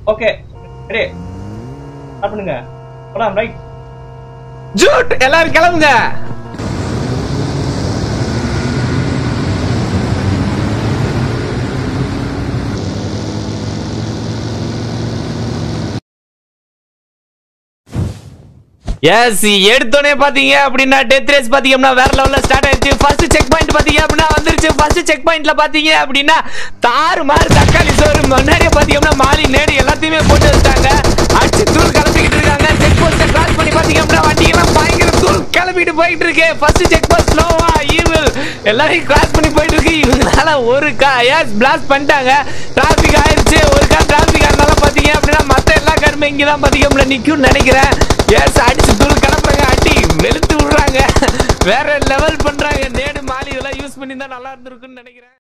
okay ready start பண்ணுங்க போலாம் right Jude எல்லாரும் கிளம்புங்க எஸ் எடுத்தோடனே பாத்தீங்க அப்படின்னா டெத் ரேஸ் பாத்தீங்கன்னா வேற லெவல்ல ஸ்டார்ட் ஆயிடுச்சு ஃபர்ஸ்ட் செக் பாயிண்ட் பாத்தீங்க அப்படின்னா வந்துருச்சு ஃபர்ஸ்ட் செக் பாயிண்ட்ல பாத்தீங்க அப்படின்னா தாறு மாறு தக்காளி சோறு முன்னாடியே பாத்தீங்கன்னா மாலி நேடு எல்லாத்தையுமே போட்டு வச்சிட்டாங்க அடிச்சு தூள் கிளம்பிக்கிட்டு இருக்காங்க செக் போஸ்ட் கிராஸ் பண்ணி பாத்தீங்க அப்படின்னா வண்டியெல்லாம் பயங்கர தூள் கிளம்பிட்டு போயிட்டு இருக்கு ஃபர்ஸ்ட் செக் போஸ்ட் ஸ்லோவா ஈவில் எல்லாரையும் கிராஸ் பண்ணி போயிட்டு இருக்கு இவங்களால ஒரு கா எஸ் பிளாஸ்ட் பண்ணிட்டாங்க டிராபிக் ஆயிருச்சு ஒரு கார் டிராபிக் ஆனால பாத்தீங்க அப்படின்னா மத்த எல்லா காருமே இங்க தான் பாத்தீங்க அப்படின்னா நிக்கும்னு நினைக்கிறேன் எஸ் அடிச்சு தூள் கிளம்புறாங்க அடி வெளுத்து விடுறாங்க வேற லெவல் பண்றாங்க நேடு மாலி இதெல்லாம் யூஸ் பண்ணி தான் நல்லா இருந்திருக்குன்னு நினைக்கிறேன்